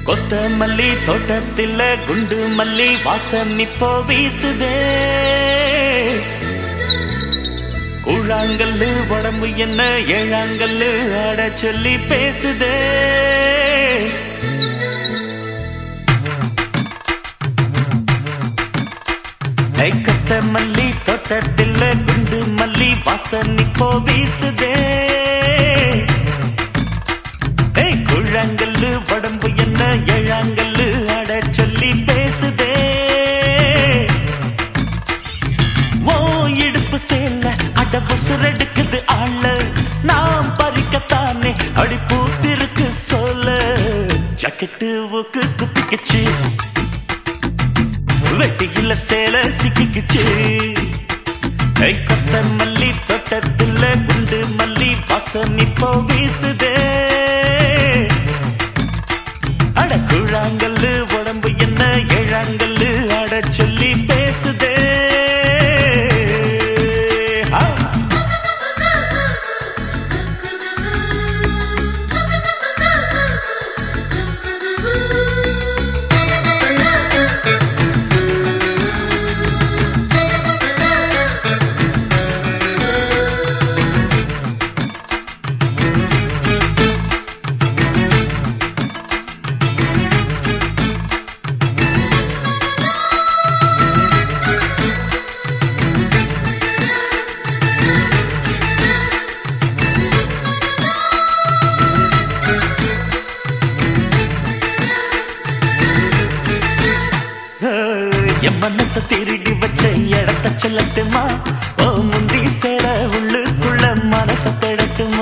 கொத்தமல்லி தோட்டத்தில் குண்டு மல்லி வாசம் இப்போ வீசுதே கூழாங்கல்லு உடம்பு என்ன ஏழாங்கல்லு ஆட சொல்லி பேசுதே ஐ, கொத்தமல்லி தோட்டத்தில் குண்டு மல்லி வாசம் இப்போ வீசுதே ஏய் குழாங்கல்லு உடம்பு என்ன ஏழாங்கல்லு அட சொல்லி பேசுதே ஓ இடுப்பு சேல அட புசுரெடுக்குது ஆள நாம் பறிக்கத்தானே அடி பூத்திருக்கு சொல்ல ஜக்கெட்டு ஊக்கு குத்திக்குச்சு வெட்டியில சேல சிக்கிக்குச்சு கை கொத்த மல்லி தோட்டத்தில் குண்டு மல்லி வாசம் இப்போ வீசுதே அட குழாங்கல்லு உடம்பு என்ன ஏழாங்கல்லு அட சொல்லி பேசுதே ஆ. என் மனச திருடி வச்ச இடத்த சொல்லட்டுமா ஓ முந்தி சேர உள்ளுக்குள்ள மனச திடட்டுமா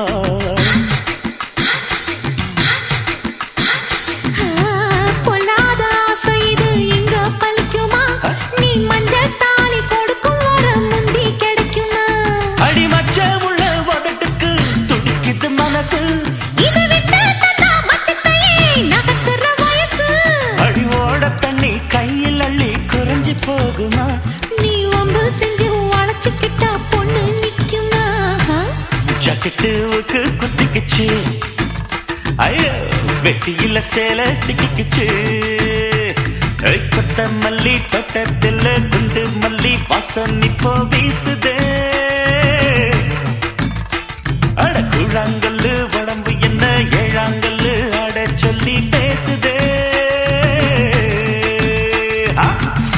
பொல்லாத ஆசை இது இங்க பலிக்குமா நீ மஞ்சள் தாலி கொடுக்கும் வர முந்தி கிடைக்குமா அடி மச்ச உள்ள உதட்டுக்கு துடிக்குது மனசு இது விட்டு தந்தா மச்சத்தையே நகர்த்துற வயசு அடி ஓட தண்ணி கையில் அள்ளி குறைஞ்சு போகுமா நீ ஒம்பு செஞ்சு வளைச்சுக்கிட்டா பொண்ணு நிக்குமா ஜக்கெட்டுவுக்கு குத்திக்குச்சு ஐயோ வெட்டியில சேல சிக்கிக்குச்சு ஐ, கொத்த மல்லி தோட்டத்தில் குண்டு மல்லி வாசம் இப்போ வீசுதே அட குழாங்கல்லு உடம்பு என்ன ஏழாங்கல்லு அட சொல்லி பேசுதே ஆ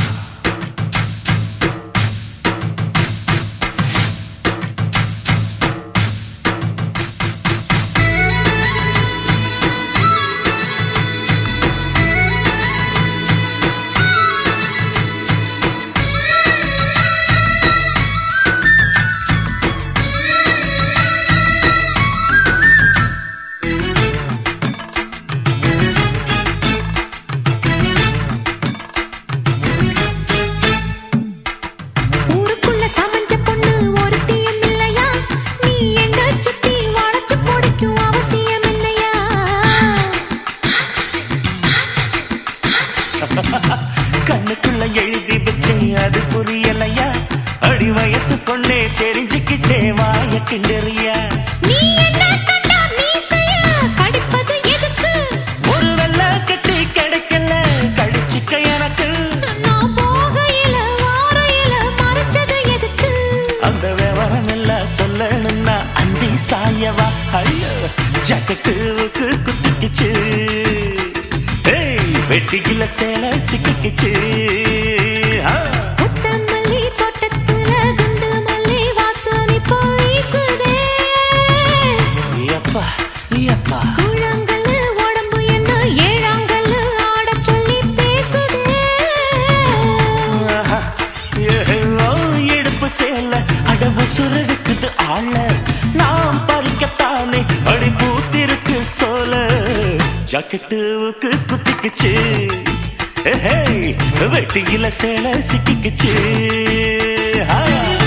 ஊருக்குள்ள சமஞ்ச பொண்ணு ஒருத்தியும் இல்லையா நீ என்ன சுத்தி வளைச்சு பிடிக்கும் அவசியம் இல்லையா கண்ணுக்குள்ள எழுதி வச்சேன் அது புரியலையா அடி வயசு கொண்டே தெரிஞ்சுக்கிட்டே வாய கிண்டறியா நீ என்ன கண்டா மீசைய கடிப்பது எதுக்கு ஒரு வெள்ள கட்டி கிடைக்கல கடிச்சுக்க எனக்கு நான் போகையில வாரையில மறைச்சது எதுக்கு அந்த விவரம் எல்லாம் சொல்லணும்னா அந்தி சாயவா ஐயோ ஜக்கெட்டுவுக்கு குத்திக்குச்சு ஏய் வெட்டியில சேலை சிக்கிக்குச்சு ஆ. கொத்தமல்லி தோட்டத்துல குண்டு மல்லி வாசனை போய் வீசுதே எப்பா எப்பா கூழாங்கல்லு உடம்பு என்ன ஏழாங்கல்லு ஆடச் சொல்லி பேசுதே ஆஹா. ஏஹோ, இடுப்பு சேல அடவு சுரடுக்குது ஆள நாம் பறிக்கத்தானே அடி பூத்திருக்கு சோல ஜாக்கெட்டுவுக்கு குத்திக்குச்சு ஏஹே, வெட்டியில சேல சிக்கிக்குச்சு ஆ